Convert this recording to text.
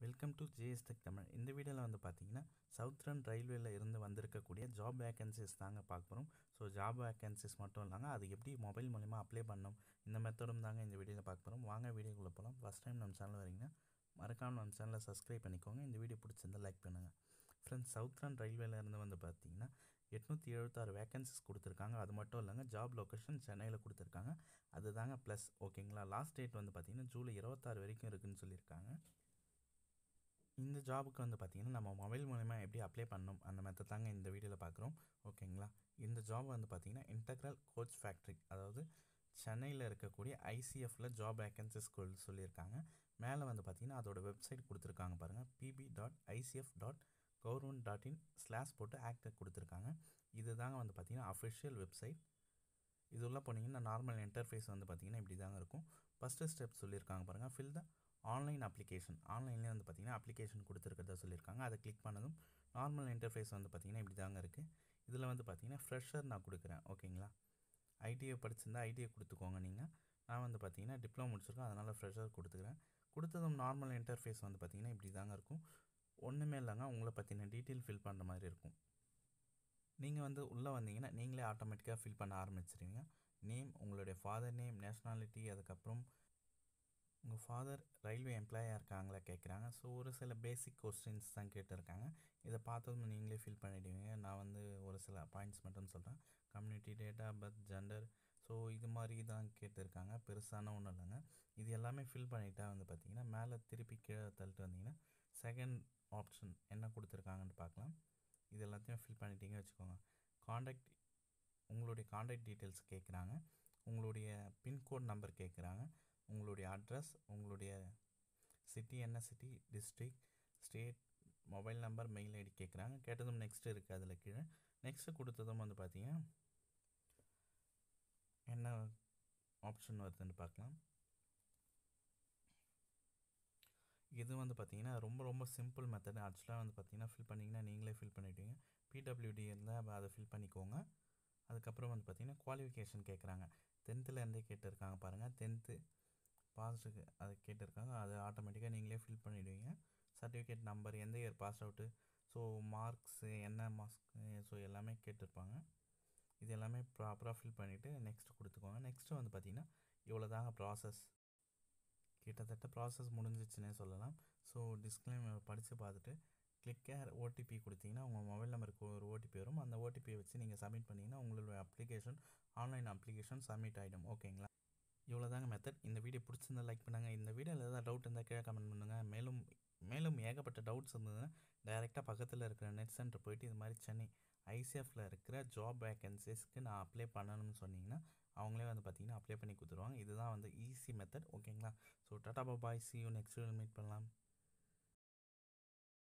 welcome to JS tech Tamil இந்த வீடியோவில் வந்து பார்த்தீங்கன்னா சவுத்ரன் ரயில்வேல இருந்து வந்திருக்கக்கூடிய ஜாப் வேகன்சிஸ் தாங்க பார்க்க போகிறோம் ஸோ ஜாப் வேகன்சிஸ் மட்டும் இல்லாங்க அது எப்படி மொபைல் மூலிமா அப்ளை பண்ணணும் இந்த மெத்தடும் தாங்க இந்த வீடியோவில் பார்க்க போகிறோம் வாங்க வீடியோக்குள்ளே போகலாம் ஃபஸ்ட் டைம் நம்ம சேனல் வரீங்கன்னா மறக்காம நம்ம சேனலை சப்ஸ்கிரைப் பண்ணிக்கோங்க இந்த வீடியோ பிடிச்சிருந்தா லைக் பண்ணுங்கள் ஃப்ரெண்ட்ஸ் சவுத்ரன் ரயில்வேல இருந்து வந்து பார்த்தீங்கன்னா எட்நூற்றி எழுபத்தாறு வேகன்சிஸ் கொடுத்துருக்காங்க அது மட்டும் இல்லைங்க ஜாப் லொக்கேஷன் சென்னையில் கொடுத்துருக்காங்க அதுதாங்க ப்ளஸ் ஓகேங்களா லாஸ்ட் டேட் வந்து பார்த்தீங்கன்னா ஜூலை இருபத்தாறு வரைக்கும் இருக்குதுன்னு சொல்லியிருக்காங்க இந்த ஜாபுக்கு வந்து பார்த்திங்கன்னா நம்ம மொபைல் மூலிமா எப்படி அப்ளை பண்ணணும் அந்த மெத்தட் தாங்க இந்த வீடியோவில் பார்க்குறோம் ஓகேங்களா இந்த ஜாப் வந்து பார்த்திங்கன்னா இன்டெக்ரல் கோச் ஃபேக்ட்ரி அதாவது சென்னையில் இருக்கக்கூடிய ஐசிஎஃப்பில் ஜாப் வேக்கன்சிஸ் சொல்லியிருக்காங்க மேலே வந்து பார்த்திங்கன்னா அதோட வெப்சைட் கொடுத்துருக்காங்க பாருங்கள் PB dot ICF dot government dot in slash போட்டு ஆக்ட் கொடுத்துருக்காங்க இது தாங்க வந்து பார்த்திங்கன்னா அஃபிஷியல் வெப்சைட் இது உள்ள போனீங்கன்னா நார்மல் இன்டர்ஃபேஸ் வந்து பார்த்திங்கன்னா இப்படி தாங்க இருக்கும் ஃபஸ்ட்டு ஸ்டெப் சொல்லியிருக்காங்க பாருங்கள் ஃபில் த ஆன்லைன் அப்ளிகேஷன் ஆன்லைன்லேயே வந்து பார்த்திங்கன்னா அப்ளிகேஷன் கொடுத்துருக்கிறதா சொல்லியிருக்காங்க அதை கிளிக் பண்ணதும் நார்மல் இன்டர்ஃபேஸ் வந்து பார்த்திங்கன்னா இப்படி தாங்க இருக்குது இதில் வந்து பார்த்திங்கன்னா ஃப்ரெஷர் நான் கொடுக்குறேன் ஓகேங்களா ஐடிஐ படிச்சிருந்தா ஐடிஐ கொடுத்துக்கோங்க நீங்கள் நான் வந்து பார்த்திங்கன்னா டிப்ளமோ முடிச்சிருக்கேன் அதனால் ஃப்ரெஷர் கொடுத்துக்கிறேன் கொடுத்ததும் நார்மல் இன்டர்ஃபேஸ் வந்து பார்த்திங்கன்னா இப்படி தாங்க இருக்கும் ஒன்றுமே இல்லைங்க உங்களை பற்றின டீட்டெயில் ஃபில் பண்ணுற மாதிரி இருக்கும் நீங்கள் வந்து உள்ளே வந்தீங்கன்னா நீங்களே ஆட்டோமேட்டிக்காக ஃபில் பண்ண ஆரம்பிச்சிருவீங்க நேம் உங்களுடைய ஃபாதர் நேம் நேஷ்னாலிட்டி அதுக்கப்புறம் உங்கள் ஃபாதர் ரயில்வே எம்ப்ளாயாக இருக்காங்களா கேட்குறாங்க ஸோ ஒரு சில பேசிக் கொஸ்டின்ஸ் தான் கேட்டிருக்காங்க இதை பார்த்ததும் நீங்களே ஃபில் பண்ணிவிடுவீங்க நான் வந்து ஒரு சில பாயிண்ட்ஸ் மட்டும் சொல்கிறேன் community data birth gender so இது மாதிரி தான் கேட்டிருக்காங்க பெருசான ஒன்றும் இல்லைங்க இது எல்லாமே ஃபில் பண்ணிட்டா வந்து பார்த்தீங்கன்னா மேலே திருப்பி கீழே தள்ளிட்டு வந்தீங்கன்னா செகண்ட் ஆப்ஷன் என்ன கொடுத்துருக்காங்கன்னு பார்க்கலாம் இது எல்லாத்தையும் ஃபில் பண்ணிட்டீங்க வச்சுக்கோங்க காண்டாக்ட் உங்களுடைய காண்டாக்ட் டீட்டெயில்ஸ் கேட்குறாங்க உங்களுடைய பின்கோட் நம்பர் கேட்குறாங்க உங்களுடைய அட்ரஸ் உங்களுடைய சிட்டி என்ன city district state mobile number mail ID கேட்குறாங்க கேட்டதும் நெக்ஸ்ட் இருக்குது அதில் கீழே நெக்ஸ்ட்டு கொடுத்ததும் வந்து பார்த்தீங்கன்னா என்ன ஆப்ஷன் வருதுன்னு பார்க்கலாம் இது வந்து பார்த்தீங்கன்னா ரொம்ப ரொம்ப சிம்பிள் மெத்தட் ஆக்சுவலாக வந்து பார்த்தீங்கன்னா ஃபில் பண்ணிங்கன்னா நீங்களே ஃபில் பண்ணிவிடுவீங்க பிடபிள்யூடி இருந்தால் அதை ஃபில் பண்ணிக்கோங்க அதுக்கப்புறம் வந்து பார்த்தீங்கன்னா குவாலிஃபிகேஷன் கேட்குறாங்க டென்த்துலேருந்தே கேட்டிருக்காங்க பாருங்கள் டென்த்து பாஸ்ட்டுக்கு அது கேட்டிருக்காங்க அது ஆட்டோமேட்டிக்காக நீங்களே ஃபில் பண்ணிவிடுவீங்க சர்டிஃபிகேட் நம்பர் எந்த year pass out so marks என்ன மார்க்ஸ் ஸோ எல்லாமே கேட்டிருப்பாங்க இது எல்லாமே ப்ராப்பராக ஃபில் பண்ணிவிட்டு நெக்ஸ்ட்டு கொடுத்துக்கோங்க நெக்ஸ்ட்டு வந்து பார்த்திங்கன்னா இவ்வளோ தாங்க ப்ராசஸ் கிட்டத்தட்ட ப்ராசஸ் முடிஞ்சிச்சுன்னே சொல்லலாம் ஸோ டிஸ்கிளைமர் படித்து பார்த்துட்டு கிளிக் கேர் ஓடிபி கொடுத்தீங்கன்னா உங்கள் மொபைல் நம்பருக்கு ஒரு ஓடிபி வரும் அந்த ஓடிபியை வச்சு நீங்கள் சப்மிட் பண்ணிங்கன்னா உங்களுடைய அப்ளிகேஷன் ஆன்லைன் அப்ளிகேஷன் சப்மிட் ஆகிடும் ஓகேங்களா இவ்வளோ தாங்க மெத்தட் இந்த வீடியோ பிடிச்சிருந்தா லைக் பண்ணுங்கள் இந்த வீடியோவில் ஏதாவது டவுட் இருந்தால் கீழே கமெண்ட் பண்ணுங்கள் மேலும் மேலும் ஏகப்பட்ட டவுட்ஸ் இருந்ததுன்னா டைரெக்டாக பக்கத்தில் இருக்கிற நெட் சென்டர் போயிட்டு இது மாதிரி சென்னை ஐசிஎஃப்பில் இருக்கிற ஜாப் வேக்கன்சிஸ்க்கு நான் அப்ளை பண்ணணும்னு சொன்னீங்கன்னா அவங்களே வந்து பார்த்தீங்கன்னா அப்ளை பண்ணி கொடுத்துருவாங்க இதுதான் வந்து ஈஸி மெத்தட் ஓகேங்களா so tata bye see you next meet பண்ணலாம்